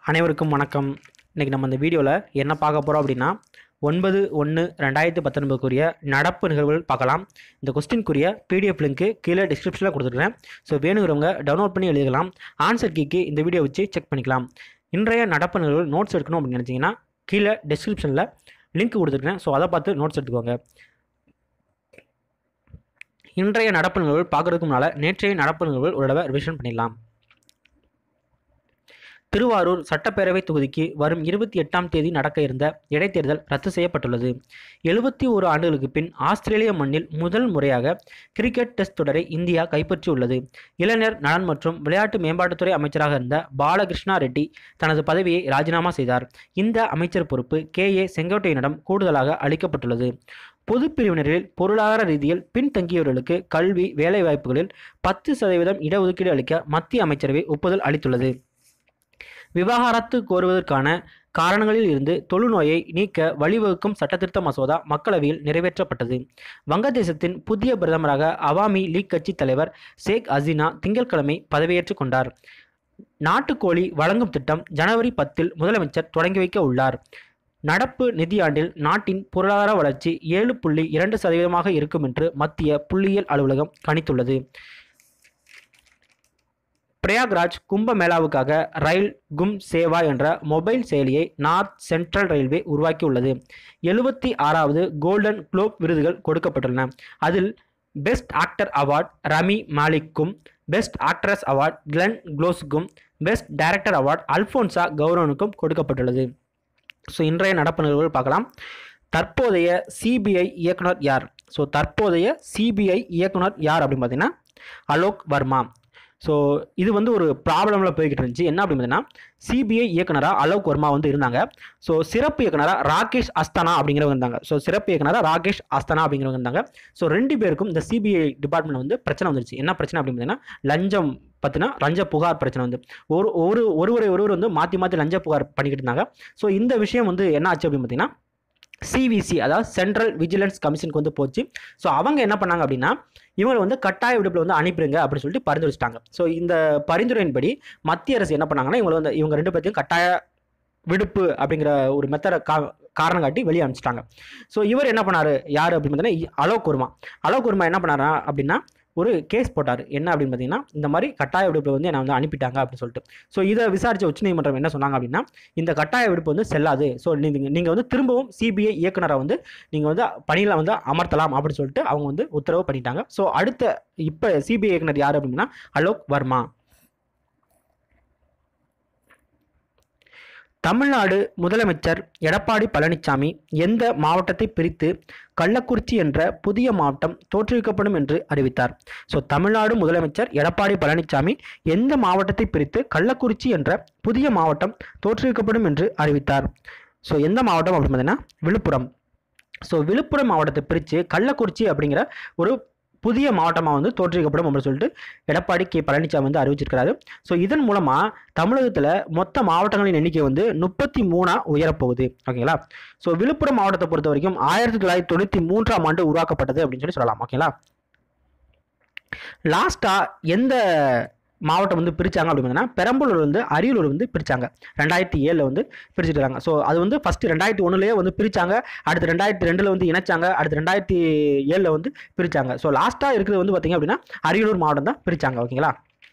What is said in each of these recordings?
அனைவருக்கும் வணக்கம் இன்றைக்கி நம்ம இந்த வீடியோவில் என்ன பார்க்க போகிறோம் அப்படின்னா ஒன்பது ஒன்று ரெண்டாயிரத்தி பத்தொன்பதுக்குரிய நடப்பு நிகழ்வுகள் பார்க்கலாம் இந்த கொஸ்டின்குரிய பிடிஎஃப் லிங்க்கு கீழே டிஸ்கிரிப்ஷனில் கொடுத்துருக்கேன் ஸோ வேணுங்கிறவங்க டவுன்லோட் பண்ணி எழுதிக்கலாம் ஆன்சர் கீக்கு இந்த வீடியோ வச்சு செக் பண்ணிக்கலாம் இன்றைய நடப்பு நிகழ்வுகள் நோட்ஸ் எடுக்கணும் அப்படின்னு நினச்சிங்கன்னா கீழே டிஸ்கிரிப்ஷனில் லிங்க் கொடுத்துருக்கேன் ஸோ அதை பார்த்து நோட்ஸ் எடுத்துக்கோங்க இன்றைய நடப்பு நிகழ்வுகள் பார்க்குறதுக்கு முன்னால் நேற்றைய நடப்பு நிகழ்வுகள் ஒரு தடவை ரிவிஷன் பண்ணிடலாம் திருவாரூர் சட்டப்பேரவை தொகுதிக்கு வரும் இருபத்தி எட்டாம் தேதி நடக்க இருந்த இடைத்தேர்தல் ரத்து செய்யப்பட்டுள்ளது எழுபத்தி ஒரு ஆண்டுகளுக்கு பின் ஆஸ்திரேலிய மண்ணில் முதல் முறையாக கிரிக்கெட் டெஸ்ட் தொடரை இந்தியா கைப்பற்றியுள்ளது இளைஞர் நலன் மற்றும் விளையாட்டு மேம்பாட்டுத்துறை அமைச்சராக இருந்த பாலகிருஷ்ணா ரெட்டி தனது பதவியை ராஜினாமா செய்தார் இந்த அமைச்சர் பொறுப்பு கே ஏ செங்கோட்டையனிடம் கூடுதலாக அளிக்கப்பட்டுள்ளது பொது பிரிவினரில் பொருளாதார ரீதியில் பின்தங்கியவர்களுக்கு கல்வி வேலைவாய்ப்புகளில் பத்து சதவீதம் இடஒதுக்கீடு அளிக்க மத்திய அமைச்சரவை ஒப்புதல் அளித்துள்ளது விவாகரத்து கோருவதற்கான காரணங்களில் இருந்து தொழுநோயை நீக்க வழிவகுக்கும் சட்டத்திருத்த மசோதா மக்களவையில் நிறைவேற்றப்பட்டது வங்கதேசத்தின் புதிய பிரதமராக அவாமி லீக் கட்சி தலைவர் ஷேக் ஹசீனா திங்கட்கிழமை பதவியேற்றுக் கொண்டார் நாட்டுக்கோழி வழங்கும் திட்டம் ஜனவரி பத்தில் முதலமைச்சர் தொடங்கி வைக்க உள்ளார் நடப்பு நிதியாண்டில் நாட்டின் பொருளாதார வளர்ச்சி ஏழு புள்ளி இரண்டு சதவீதமாக இருக்கும் என்று மத்திய புள்ளியியல் அலுவலகம் கணித்துள்ளது பிரயாக்ராஜ் கும்பமேளாவுக்காக ரயில் கும் சேவா என்ற மொபைல் செயலியை நார்த் சென்ட்ரல் ரயில்வே உருவாக்கியுள்ளது எழுபத்தி ஆறாவது கோல்டன் குளோப் விருதுகள் கொடுக்கப்பட்டுள்ளன அதில் பெஸ்ட் ஆக்டர் அவார்ட் ரமி மாலிக்கும் பெஸ்ட் ஆக்ட்ரஸ் அவார்ட் கிளென் க்ளோஸுக்கும் பெஸ்ட் டைரக்டர் அவார்ட் அல்ஃபோன்சா கௌரவனுக்கும் கொடுக்கப்பட்டுள்ளது ஸோ இன்றைய நடப்பு நிகழ்வுகள் பார்க்கலாம் தற்போதைய சிபிஐ இயக்குனர் யார் ஸோ தற்போதைய சிபிஐ இயக்குனர் யார் அப்படின்னு பார்த்தீங்கன்னா அலோக் வர்மா ஸோ இது வந்து ஒரு ப்ராப்ளமில் போய்கிட்டு இருந்துச்சு என்ன அப்படின்னு பார்த்தீங்கன்னா சிபிஐ இயக்குனராக அலோக் வர்மா வந்து இருந்தாங்க ஸோ சிறப்பு இயக்குனராக ராகேஷ் அஸ்தானா அப்படிங்கிறவங்க இருந்தாங்க ஸோ சிறப்பு இயக்குனராக ராகேஷ் அஸ்தானா அப்படிங்கிறவங்க இருந்தாங்க ஸோ ரெண்டு பேருக்கும் இந்த சிபிஐ டிபார்ட்மெண்ட் வந்து பிரச்சனை வந்துருச்சு என்ன பிரச்சனை அப்படின்னு பார்த்தீங்கன்னா லஞ்சம் பற்றினா லஞ்ச புகார் பிரச்சனை வந்து ஒரு ஒரு ஒருவரை ஒருவர் வந்து மாற்றி மாற்றி லஞ்ச புகார் பண்ணிக்கிட்டு இருந்தாங்க ஸோ இந்த விஷயம் வந்து என்ன ஆச்சு அப்படின்னு பார்த்தீங்கன்னா சிவிசி அதாவது சென்ட்ரல் விஜிலன்ஸ் கமிஷனுக்கு வந்து போச்சு ஸோ அவங்க என்ன பண்ணாங்க அப்படின்னா இவங்களை வந்து கட்டாய விடுப்பில் வந்து அனுப்பிடுங்க அப்படின்னு சொல்லிட்டு பரிந்துரைச்சிட்டாங்க ஸோ இந்த பரிந்துரையின்படி மத்திய அரசு என்ன பண்ணாங்கன்னா இவங்களை வந்து இவங்க ரெண்டு பேர்த்தையும் கட்டாய விடுப்பு அப்படிங்கிற ஒரு மெத்தடை கா காரணம் காட்டி வெளியே அனுப்பிச்சிட்டாங்க ஸோ இவர் என்ன பண்ணார் யார் அப்படின்னு பார்த்தீங்கன்னா அலோக் குர்மா அலோக் குர்மா என்ன பண்ணாரா அப்படின்னா ஒரு கேஸ் போட்டார் என்ன அப்படின்னு பார்த்தீங்கன்னா இந்த மாதிரி கட்டாய விடுப்பு வந்து என்னை வந்து அனுப்பிட்டாங்க அப்படின்னு சொல்லிட்டு ஸோ இதை விசாரித்த உச்சநீதிமன்றம் என்ன சொன்னாங்க அப்படின்னா இந்த கட்டாய விடுப்பு வந்து செல்லாது ஸோ நீங்கள் நீங்கள் வந்து திரும்பவும் சிபிஐ இயக்குனரை வந்து நீங்கள் வந்து பணியில் வந்து அமர்த்தலாம் அப்படின்னு சொல்லிட்டு அவங்க வந்து உத்தரவு பண்ணிட்டாங்க ஸோ அடுத்த இப்போ சிபிஐ இயக்குனர் யார் அப்படின்னா அலோக் வர்மா தமிழ்நாடு முதலமைச்சர் எடப்பாடி பழனிசாமி எந்த மாவட்டத்தை பிரித்து கள்ளக்குறிச்சி என்ற புதிய மாவட்டம் தோற்றுவிக்கப்படும் என்று அறிவித்தார் ஸோ தமிழ்நாடு முதலமைச்சர் எடப்பாடி பழனிசாமி எந்த மாவட்டத்தை பிரித்து கள்ளக்குறிச்சி என்ற புதிய மாவட்டம் தோற்றுவிக்கப்படும் என்று அறிவித்தார் ஸோ எந்த மாவட்டம் அப்படின்னு பார்த்தீங்கன்னா விழுப்புரம் ஸோ விழுப்புரம் மாவட்டத்தை பிரித்து கள்ளக்குறிச்சி அப்படிங்கிற ஒரு புதிய மாவட்டமாக வந்து தோற்றுவிக்கப்படும் அப்படின்னு சொல்லிட்டு எடப்பாடி கே பழனிசாமி வந்து அறிவிச்சிருக்கிறாரு ஸோ இதன் மூலமாக தமிழகத்தில் மொத்த மாவட்டங்களின் எண்ணிக்கை வந்து முப்பத்தி மூணாக உயரப்போகுது ஓகேங்களா ஸோ விழுப்புரம் மாவட்டத்தை பொறுத்த வரைக்கும் ஆயிரத்தி தொள்ளாயிரத்தி தொண்ணூற்றி மூன்றாம் ஆண்டு உருவாக்கப்பட்டது அப்படின்னு சொல்லி சொல்லலாம் ஓகேங்களா லாஸ்ட்டாக எந்த மாவட்டம் வந்து பிரித்தாங்க அப்படின்னு பார்த்தீங்கன்னா பெரம்பலூர் வந்து அரியலூர் வந்து பிரித்தாங்க ரெண்டாயிரத்தி ஏழில் வந்து பிரிச்சுட்டு இருக்காங்க ஸோ அது வந்து ஃபஸ்ட்டு ரெண்டாயிரத்தி ஒன்றுலேயே வந்து பிரித்தாங்க அடுத்து ரெண்டாயிரத்தி ரெண்டில் வந்து இணைச்சாங்க அடுத்து ரெண்டாயிரத்தி ஏழில் வந்து பிரித்தாங்க ஸோ லாஸ்ட்டாக இருக்கிறது வந்து பார்த்திங்க அப்படின்னா அரியலூர் மாவட்டம் தான் பிரித்தாங்க ஓகேங்களா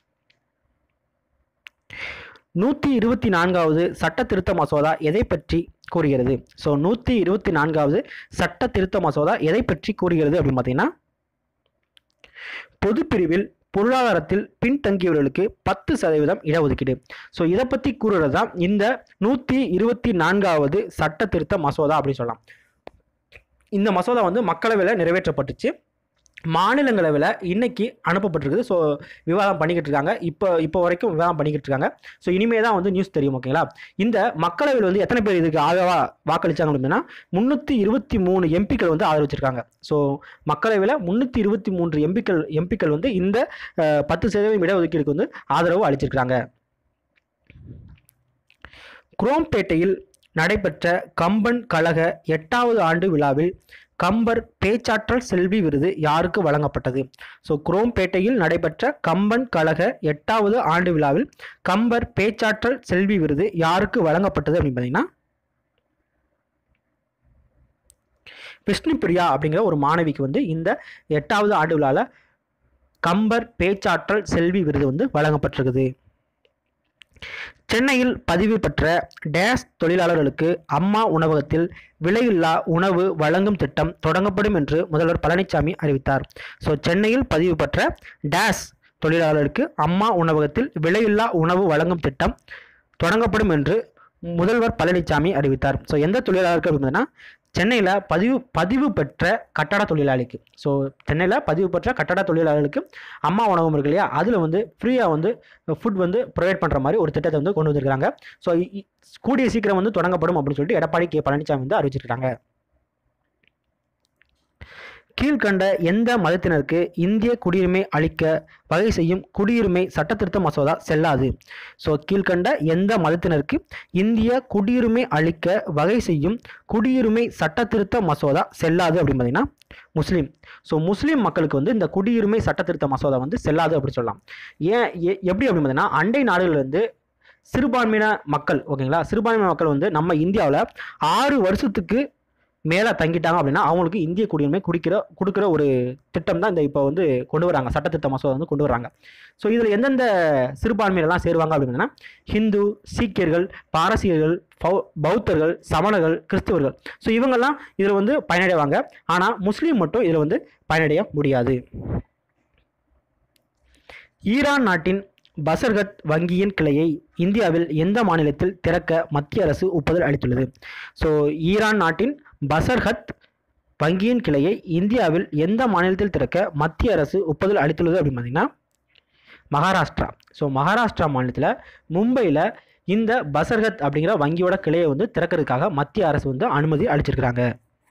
நூற்றி இருபத்தி நான்காவது சட்ட திருத்த மசோதா எதை பற்றி கூறுகிறது ஸோ நூற்றி இருபத்தி நான்காவது சட்ட திருத்த மசோதா எதை பற்றி கூறுகிறது அப்படின்னு பார்த்தீங்கன்னா பொதுப்பிரிவில் பொருளாதாரத்தில் பின்தங்கியவர்களுக்கு பத்து சதவீதம் இடஒதுக்கீடு ஸோ இதை பற்றி கூறுறது தான் இந்த நூற்றி இருபத்தி நான்காவது சட்ட திருத்த மசோதா அப்படின்னு சொல்லலாம் இந்த மசோதா வந்து மக்களவையில் நிறைவேற்றப்பட்டுச்சு மாநிலங்களவையில் இன்னைக்கு அனுப்பப்பட்டிருக்குது ஸோ விவாதம் பண்ணிக்கிட்டு இருக்காங்க இப்போ இப்போ வரைக்கும் விவாதம் பண்ணிக்கிட்டு இருக்காங்க ஸோ இனிமே தான் வந்து நியூஸ் தெரியும் ஓகேங்களா இந்த மக்களவையில் வந்து எத்தனை பேர் இதுக்கு ஆதரவாக வாக்களிச்சாங்க அப்படின்னா முந்நூற்றி இருபத்தி மூணு எம்பிக்கள் வந்து ஆதரவிச்சிருக்காங்க ஸோ மக்களவையில் முந்நூற்றி இருபத்தி மூன்று எம்பிக்கள் எம்பிக்கள் வந்து இந்த அஹ், பத்து சதவீதம் இடஒதுக்கீடுக்கு வந்து ஆதரவு அளிச்சிருக்காங்க குரோம்பேட்டையில் நடைபெற்ற கம்பன் கழக எட்டாவது ஆண்டு விழாவில் கம்பர் பேச்சாற்றல் செல்வி விருது யாருக்கு வழங்கப்பட்டது ஸோ குரோம்பேட்டையில் நடைபெற்ற கம்பன் கழக எட்டாவது ஆண்டு விழாவில் கம்பர் பேச்சாற்றல் செல்வி விருது யாருக்கு வழங்கப்பட்டது அப்படின்னு பார்த்தீங்கன்னா விஷ்ணுபிரியா அப்படிங்கிற ஒரு மாணவிக்கு வந்து இந்த எட்டாவது ஆண்டு விழாவில் கம்பர் பேச்சாற்றல் செல்வி விருது வந்து வழங்கப்பட்டிருக்குது சென்னையில் பதிவு பெற்ற டேஸ் தொழிலாளர்களுக்கு அம்மா உணவகத்தில் விலையில்லா உணவு வழங்கும் திட்டம் தொடங்கப்படும் என்று முதல்வர் பழனிசாமி அறிவித்தார் ஸோ சென்னையில் பதிவு பெற்ற டேஸ் தொழிலாளர்களுக்கு அம்மா உணவகத்தில் விலையில்லா உணவு வழங்கும் திட்டம் தொடங்கப்படும் என்று முதல்வர் பழனிசாமி அறிவித்தார் ஸோ எந்த தொழிலாளருக்கு அப்படின்னா சென்னையில் பதிவு பதிவு பெற்ற கட்டட தொழிலாளிக்கு ஸோ சென்னையில் பதிவு பெற்ற கட்டட தொழிலாளர்களுக்கு அம்மா உணவகம் இருக்கு இல்லையா அதில் வந்து ஃப்ரீயாக வந்து ஃபுட் வந்து ப்ரொவைட் பண்ணுற மாதிரி ஒரு திட்டத்தை வந்து கொண்டு வந்திருக்காங்க ஸோ கூடிய சீக்கிரம் வந்து தொடங்கப்படும் அப்படின்னு சொல்லிட்டு எடப்பாடி கே பழனிசாமி வந்து அறிவிச்சிருக்காங்க கீழ்கண்ட எந்த மதத்தினருக்கு இந்திய குடியுரிமை அளிக்க வகை செய்யும் குடியுரிமை சட்டத்திருத்த மசோதா செல்லாது ஸோ கீழ்கண்ட எந்த மதத்தினருக்கு இந்திய குடியுரிமை அளிக்க வகை செய்யும் குடியுரிமை சட்டத்திருத்த மசோதா செல்லாது அப்படின்னு பார்த்தீங்கன்னா முஸ்லீம் ஸோ முஸ்லீம் மக்களுக்கு வந்து இந்த குடியுரிமை சட்டத்திருத்த மசோதா வந்து செல்லாது அப்படின்னு சொல்லலாம் ஏன் எ- எப்படி அப்படின்னு பார்த்தீங்கன்னா அண்டை நாடுகள்லேருந்து சிறுபான்மையின மக்கள் ஓகேங்களா சிறுபான்மையின மக்கள் வந்து நம்ம இந்தியாவில் ஆறு வருஷத்துக்கு மேலே தங்கிட்டாங்க அப்படின்னா அவங்களுக்கு இந்திய குடியுரிமை குடிக்கிற கொடுக்குற ஒரு திட்டம் தான் இந்த இப்போ வந்து கொண்டு வராங்க சட்டத்திட்ட மசோதா வந்து கொண்டு வராங்க ஸோ இதில் எந்தெந்த சிறுபான்மையினெல்லாம் சேருவாங்க அப்படின்னா ஹிந்து சீக்கியர்கள் பாரசீகர்கள் பௌ- பௌத்தர்கள் சமணர்கள் கிறிஸ்தவர்கள் ஸோ இவங்கெல்லாம் இதில் வந்து பயனடைவாங்க ஆனால் முஸ்லீம் மட்டும் இதில் வந்து பயனடைய முடியாது ஈரான் நாட்டின் பசர்கத் வங்கியின் கிளையை இந்தியாவில் எந்த மாநிலத்தில் திறக்க மத்திய அரசு ஒப்புதல் அளித்துள்ளது ஸோ ஈரான் நாட்டின் பசர்கத் வங்கியின் கிளையை இந்தியாவில் எந்த மாநிலத்தில் திறக்க மத்திய அரசு ஒப்புதல் அளித்துள்ளது அப்படின்னு பார்த்தீங்கன்னா மகாராஷ்டிரா ஸோ மகாராஷ்டிரா மாநிலத்தில் மும்பையில் இந்த பசர்கத் அப்படிங்கிற வங்கியோட கிளையை வந்து திறக்கிறதுக்காக மத்திய அரசு வந்து அனுமதி அளிச்சிருக்கிறாங்க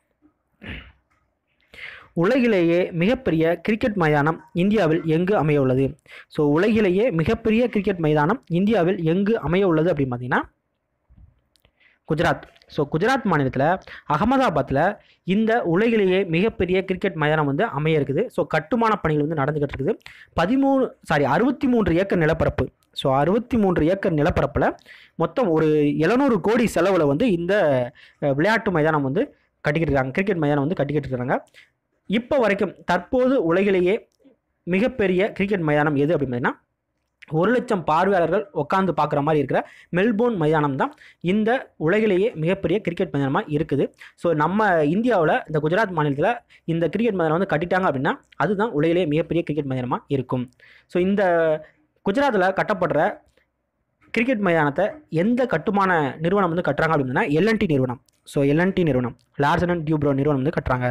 உலகிலேயே மிகப்பெரிய கிரிக்கெட் மைதானம் இந்தியாவில் எங்கு அமைய உள்ளது ஸோ உலகிலேயே மிகப்பெரிய கிரிக்கெட் மைதானம் இந்தியாவில் எங்கு அமைய உள்ளது அப்படின்னு பார்த்தீங்கன்னா குஜராத் ஸோ குஜராத் மாநிலத்தில் அகமதாபாத்தில் இந்த உலகிலேயே மிகப்பெரிய கிரிக்கெட் மைதானம் வந்து அமைய இருக்குது ஸோ கட்டுமான பணிகள் வந்து நடந்துகிட்டு இருக்குது பதிமூணு சாரி அறுபத்தி மூன்று ஏக்கர் நிலப்பரப்பு ஸோ அறுபத்தி மூன்று ஏக்கர் நிலப்பரப்பில் மொத்தம் ஒரு எழுநூறு கோடி செலவில் வந்து இந்த அஹ், விளையாட்டு மைதானம் வந்து கட்டிக்கிட்டு இருக்காங்க கிரிக்கெட் மைதானம் வந்து கட்டிக்கிட்டு இருக்காங்க இப்போ வரைக்கும் தற்போது உலகிலேயே மிகப்பெரிய கிரிக்கெட் மைதானம் எது அப்படின்னு பார்த்தீங்கன்னா ஒரு லட்சம் பார்வையாளர்கள் உட்காந்து பார்க்குற மாதிரி இருக்கிற மெல்போர்ன் மைதானம் தான் இந்த உலகிலேயே மிகப்பெரிய கிரிக்கெட் மைதானமாக இருக்குது ஸோ நம்ம இந்தியாவில் இந்த குஜராத் மாநிலத்தில் இந்த கிரிக்கெட் மைதானம் வந்து கட்டிட்டாங்க அப்படின்னா அதுதான் உலகிலேயே மிகப்பெரிய கிரிக்கெட் மைதானமாக இருக்கும் ஸோ இந்த குஜராத்தில் கட்டப்படுற கிரிக்கெட் மைதானத்தை எந்த கட்டுமான நிறுவனம் வந்து கட்டுறாங்க அப்படின்னா எல்என்டி நிறுவனம் ஸோ எல்என்டி நிறுவனம் லார்சன் அண்ட் டியூப்ரோ நிறுவனம் வந்து கட்டுறாங்க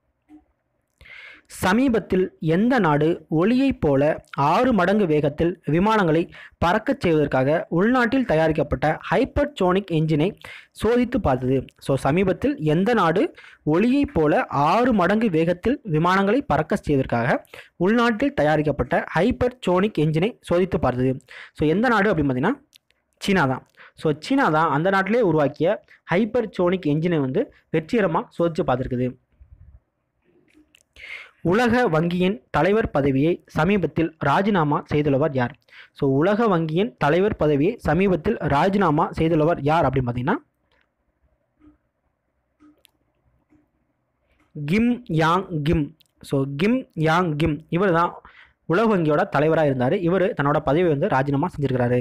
சமீபத்தில் எந்த நாடு ஒளியைப் போல ஆறு மடங்கு வேகத்தில் விமானங்களை பறக்கச் செய்வதற்காக உள்நாட்டில் தயாரிக்கப்பட்ட ஹைப்பர்சோனிக் என்ஜினை சோதித்து பார்த்தது ஸோ சமீபத்தில் எந்த நாடு ஒளியைப் போல ஆறு மடங்கு வேகத்தில் விமானங்களை பறக்கச் செய்வதற்காக உள்நாட்டில் தயாரிக்கப்பட்ட ஹைப்பர்சோனிக் என்ஜினை சோதித்து பார்த்தது ஸோ எந்த நாடு அப்படின்னு பார்த்தீங்கன்னா சீனா தான் ஸோ சீனா தான் அந்த நாட்டிலே உருவாக்கிய ஹைப்பர்சோனிக் என்ஜினை வந்து வெற்றிகரமாக சோதித்து பார்த்துருக்குது உலக வங்கியின் தலைவர் பதவியை சமீபத்தில் ராஜினாமா செய்துள்ளவர் யார் ஸோ உலக வங்கியின் தலைவர் பதவியை சமீபத்தில் ராஜினாமா செய்துள்ளவர் யார் அப்படின்னு பார்த்தீங்கன்னா Kim Yong Kim so Kim Yong Kim இவர் தான் உலக வங்கியோட தலைவராக இருந்தார் இவர் தன்னோட பதவியை வந்து ராஜினாமா செஞ்சிருக்கிறாரு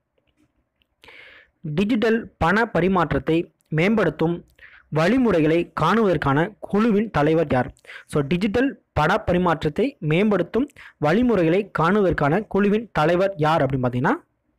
டிஜிட்டல் பண பரிமாற்றத்தை மேம்படுத்தும் வழிமுறைகளை காணுவதற்கான குழுவின் தலைவர் யார் ஸோ டிஜிட்டல் பண பரிமாற்றத்தை மேம்படுத்தும் வழிமுறைகளை காணுவதற்கான குழுவின் தலைவர் யார் அப்படின்னு பார்த்தீங்கன்னா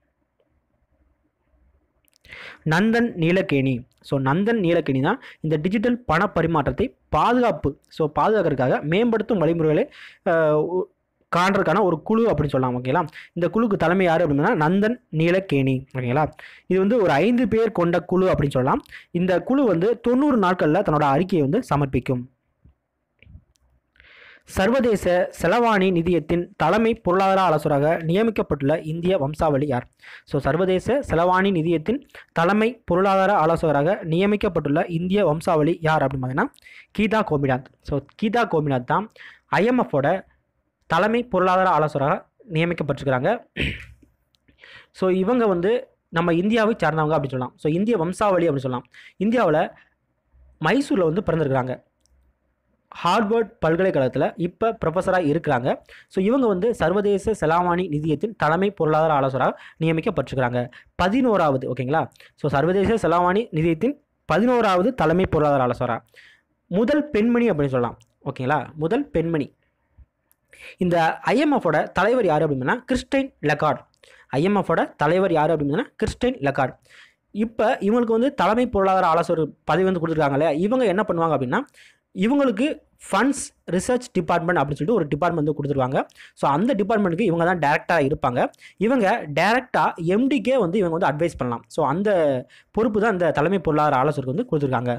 நந்தன் நீலகேணி ஸோ நந்தன் நீலகேணி தான் இந்த டிஜிட்டல் பண பரிமாற்றத்தை பாதுகாப்பு ஸோ பாதுகாக்கிறதுக்காக மேம்படுத்தும் வழிமுறைகளை அஹ், உ- காண்றதுக்கான ஒரு குழு அப்படின்னு சொல்லலாம் ஓகேங்களா இந்த குழுக்கு தலைமை யார் அப்படின்னா நந்தன் நீலகேணி ஓகேங்களா இது வந்து ஒரு ஐந்து பேர் கொண்ட குழு அப்படின்னு சொல்லலாம் இந்த குழு வந்து தொண்ணூறு நாட்களில் தன்னோட அறிக்கையை வந்து சமர்ப்பிக்கும் சர்வதேச செலவாணி நிதியத்தின் தலைமை பொருளாதார ஆலோசகராக நியமிக்கப்பட்டுள்ள இந்திய வம்சாவளி யார் ஸோ சர்வதேச செலவாணி நிதியத்தின் தலைமை பொருளாதார ஆலோசகராக நியமிக்கப்பட்டுள்ள இந்திய வம்சாவளி யார் அப்படின்னு பார்த்தீங்கன்னா கீதா கோபிநாத் ஸோ கீதா கோபிநாத் தான் ஐஎம்எஃபோட தலைமை பொருளாதார ஆலோசகராக நியமிக்கப்பட்டிருக்கிறாங்க ஸோ இவங்க வந்து நம்ம இந்தியாவை சார்ந்தவங்க அப்படின்னு சொல்லலாம் ஸோ இந்திய வம்சாவளி அப்படின்னு சொல்லலாம் இந்தியாவில் மைசூரில் வந்து பிறந்திருக்கிறாங்க ஹார்வர்ட் பல்கலைக்கழகத்தில் இப்போ ப்ரொஃபஸராக இருக்கிறாங்க ஸோ இவங்க வந்து சர்வதேச செலாவணி நிதியத்தின் தலைமை பொருளாதார ஆலோசகராக நியமிக்கப்பட்டிருக்கிறாங்க பதினோராவது ஓகேங்களா ஸோ சர்வதேச செலாவணி நிதியத்தின் பதினோராவது தலைமை பொருளாதார ஆலோசகராக முதல் பெண்மணி அப்படின்னு சொல்லலாம் ஓகேங்களா முதல் பெண்மணி இந்த ஐஎம்எஃபோட தலைவர் யார் அப்படின்னா கிறிஸ்டைன் லெகார்ட் ஐஎம்எஃபோட தலைவர் யார் அப்படின்னா கிறிஸ்டைன் லெகார்ட் இப்போ இவங்களுக்கு வந்து தலைமை பொருளாதார ஆலோசகர் பதவி வந்து கொடுத்துருக்காங்களே இவங்க என்ன பண்ணுவாங்க அப்படின்னா இவங்களுக்கு ஃபண்ட்ஸ் ரிசர்ச் டிபார்ட்மெண்ட் அப்படின்னு சொல்லிட்டு ஒரு டிபார்ட்மெண்ட் வந்து கொடுத்துருவாங்க ஸோ அந்த டிபார்ட்மெண்ட்டுக்கு இவங்க தான் டேரெக்டாக இருப்பாங்க இவங்க டேரெக்டாக எம்டிக்கே வந்து இவங்க வந்து அட்வைஸ் பண்ணலாம் ஸோ அந்த பொறுப்பு தான் இந்த தலைமை பொருளாதார ஆலோசகருக்கு வந்து கொடுத்துருக்காங்க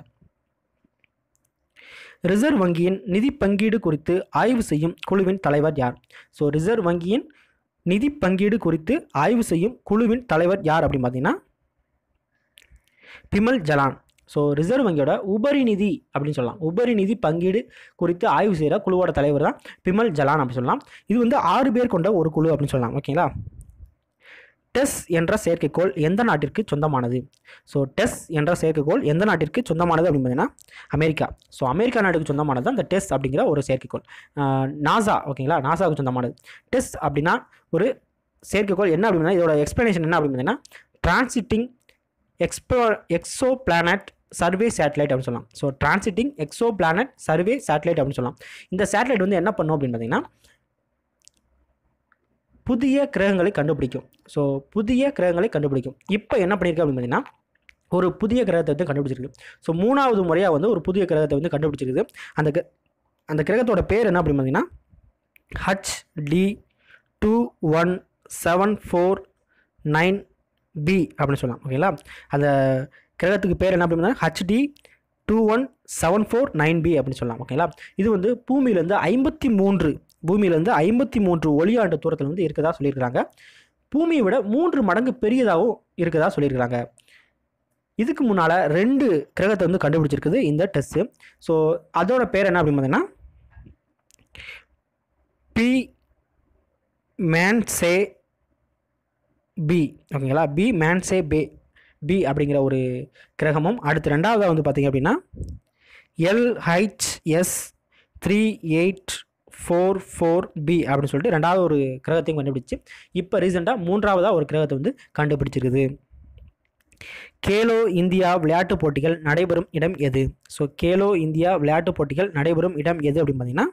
ரிசர்வ் வங்கியின் நிதி பங்கீடு குறித்து ஆய்வு செய்யும் குழுவின் தலைவர் யார் ஸோ ரிசர்வ் வங்கியின் நிதி பங்கீடு குறித்து ஆய்வு செய்யும் குழுவின் தலைவர் யார் அப்படின்னு பார்த்தீங்கன்னா பிமல் ஜலான் ஸோ ரிசர்வ் வங்கியோட உபரி நிதி அப்படின்னு சொல்லலாம் உபரி நிதி பங்கீடு குறித்து ஆய்வு செய்கிற குழுவோட தலைவர் தான் பிமல் ஜலான் அப்படின்னு சொல்லலாம் இது வந்து ஆறு பேர் கொண்ட ஒரு குழு அப்படின்னு சொல்லலாம் ஓகேங்களா டெஸ் என்ற செயற்கைக்கோள் எந்த நாட்டிற்கு சொந்தமானது ஸோ டெஸ் என்ற செயற்கைக்கோள் எந்த நாட்டிற்கு சொந்தமானது அப்படின்னு பார்த்தீங்கன்னா அமெரிக்கா ஸோ அமெரிக்கா நாட்டுக்கு சொந்தமானது தான் இந்த டெஸ் அப்படிங்கிற ஒரு செயற்கைக்கோள் நாசா ஓகேங்களா நாசாவுக்கு சொந்தமானது டெஸ் அப்படின்னா ஒரு செயற்கைக்கோள் என்ன அப்படின்னா இதோட எக்ஸ்ப்ளனேஷன் என்ன அப்படின்னு பார்த்தீங்கன்னா transiting expo exo planet survey satellite அப்படின்னு சொல்லலாம் so transiting exo planet survey satellite அப்படின்னு சொல்லலாம் இந்த சேட்டலைட் வந்து என்ன பண்ணும் அப்படின்னு பார்த்தீங்கன்னா புதிய கிரகங்களை கண்டுபிடிக்கும் ஸோ புதிய கிரகங்களை கண்டுபிடிக்கும் இப்போ என்ன பண்ணியிருக்கு அப்படின்னு பார்த்தீங்கன்னா ஒரு புதிய கிரகத்தை வந்து கண்டுபிடிச்சிருக்கு ஸோ மூணாவது முறையாக வந்து ஒரு புதிய கிரகத்தை வந்து கண்டுபிடிச்சிருக்குது அந்த கிர- அந்த கிரகத்தோட பேர் என்ன அப்படின்னு பார்த்தீங்கன்னா H D two one seven four nine b அப்படின்னு சொல்லலாம் ஓகேங்களா அந்த கிரகத்துக்கு பேர் என்ன அப்படின்னா HD two one seven four nine b அப்படின்னு சொல்லலாம் ஓகேங்களா இது வந்து பூமியிலேருந்து ஐம்பத்தி மூன்று பூமியிலேருந்து ஐம்பத்தி மூன்று ஒளியாண்டு தூரத்தில் வந்து இருக்கதா சொல்லியிருக்கிறாங்க பூமியை விட மூன்று மடங்கு பெரியதாகவும் இருக்கதா சொல்லியிருக்கிறாங்க இதுக்கு முன்னால் ரெண்டு கிரகத்தை வந்து கண்டுபிடிச்சிருக்குது இந்த டெஸ்ட்டு ஸோ அதோட பேர் என்ன அப்படின்னு பார்த்தீங்கன்னா பி மேன்சே பி ஓகேங்களா பி மேன்சே பே பி அப்படிங்கிற ஒரு கிரகமும் அடுத்து ரெண்டாவதாக வந்து பார்த்தீங்க அப்படின்னா LHS three eight four four b அப்படின்னு சொல்லிட்டு ரெண்டாவது ஒரு கிரகத்தையும் கண்டுபிடிச்சு இப்போ ரீசெண்டாக மூன்றாவதாக ஒரு கிரகத்தை வந்து கண்டுபிடிச்சிருக்குது கேலோ இந்தியா விளையாட்டுப் போட்டிகள் நடைபெறும் இடம் எது ஸோ கேலோ இந்தியா விளையாட்டுப் போட்டிகள் நடைபெறும் இடம் எது அப்படின்னு பார்த்தீங்கன்னா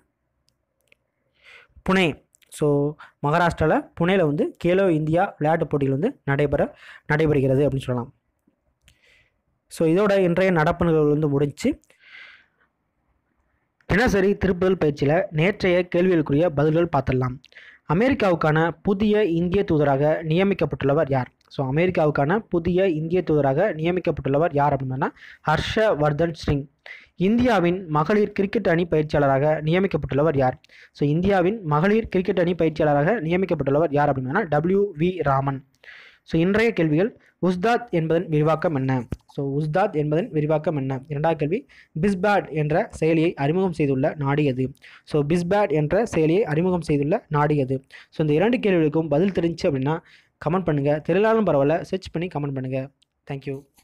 புனே ஸோ மகாராஷ்டிராவில் புனேல வந்து கேலோ இந்தியா விளையாட்டுப் போட்டிகள் வந்து நடைபெற நடைபெறுகிறது அப்படின்னு சொல்லலாம் ஸோ இதோட இன்றைய நடப்பு நிகழ்வு வந்து முடிஞ்சு தினசரி திருப்புதல் பயிற்சியில் நேற்றைய கேள்விகளுக்குரிய பதில்கள் பார்த்துடலாம் அமெரிக்காவுக்கான புதிய இந்திய தூதராக நியமிக்கப்பட்டுள்ளவர் யார் ஸோ அமெரிக்காவுக்கான புதிய இந்திய தூதராக நியமிக்கப்பட்டுள்ளவர் யார் அப்படின்னா ஹர்ஷ வர்தன் சிங் இந்தியாவின் மகளிர் கிரிக்கெட் அணி பயிற்சியாளராக நியமிக்கப்பட்டுள்ளவர் யார் ஸோ இந்தியாவின் மகளிர் கிரிக்கெட் அணி பயிற்சியாளராக நியமிக்கப்பட்டுள்ளவர் யார் அப்படின்னா டபிள்யூ வி ராமன் ஸோ இன்றைய கேள்விகள் உஸ்தாத் என்பதன் விரிவாக்கம் என்ன ஸோ உஸ்தாத் என்பதன் விரிவாக்கம் என்ன இரண்டாவது கேள்வி பிஸ்பேட் என்ற செயலியை அறிமுகம் செய்துள்ள நாடு எது ஸோ பிஸ்பேட் என்ற செயலியை அறிமுகம் செய்துள்ள நாடு எது ஸோ இந்த இரண்டு கேள்விகளுக்கும் பதில் தெரிஞ்சு அப்படின்னா கமெண்ட் பண்ணுங்கள் தெரியலாலும் பரவாயில்ல சர்ச் பண்ணி கமெண்ட் பண்ணுங்கள் தேங்க்யூ